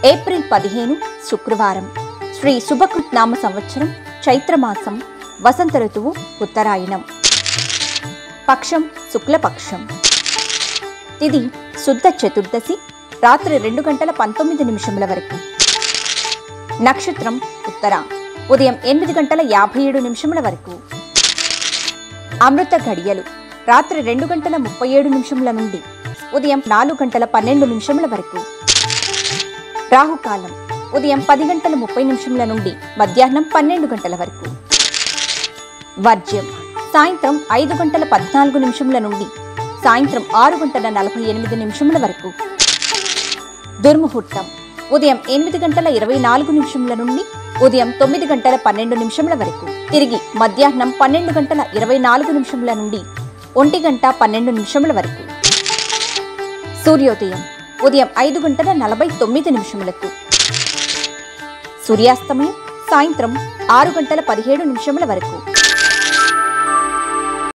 April పదిహేను శుక్రవారం శ్రీ శుభకృత్ నామ సంవత్సరం చైత్రమాసం వసంత ఋతువు ఉత్తరాయణం పక్షం శుక్లపక్షం తిది శుద్ధ చతుర్దశి రాత్రి రెండు గంటల పంతొమ్మిది నిమిషముల వరకు నక్షత్రం ఉత్తర ఉదయం ఎనిమిది గంటల యాభై ఏడు నిమిషముల వరకు అమృత ఘడియలు రాత్రి రెండు గంటల ముప్పై ఏడు నిమిషముల నుండి ఉదయం నాలుగు గంటల పన్నెండు నిమిషముల వరకు రాహుకాలం ఉదయం పది గంటల ముప్పై నిమిషముల నుండి మధ్యాహ్నం పన్నెండు గంటల వరకు వర్జ్యం సాయంత్రం ఐదు గంటల పద్నాలుగు నిమిషముల నుండి సాయంత్రం ఆరు గంటల నలభై ఎనిమిది నిమిషముల వరకు దుర్ముహూర్తం ఉదయం ఎనిమిది గంటల ఇరవై నాలుగు నిమిషముల నుండి ఉదయం తొమ్మిది గంటల పన్నెండు నిమిషముల వరకు తిరిగి మధ్యాహ్నం పన్నెండు గంటల ఇరవై నాలుగు నిమిషముల నుండి ఒంటి గంట పన్నెండు నిమిషముల వరకు సూర్యోదయం ఉదయం ఐదు గంటల నలభై తొమ్మిది నిమిషములకు సూర్యాస్తమయం సాయంత్రం ఆరు గంటల పదిహేడు నిమిషముల వరకు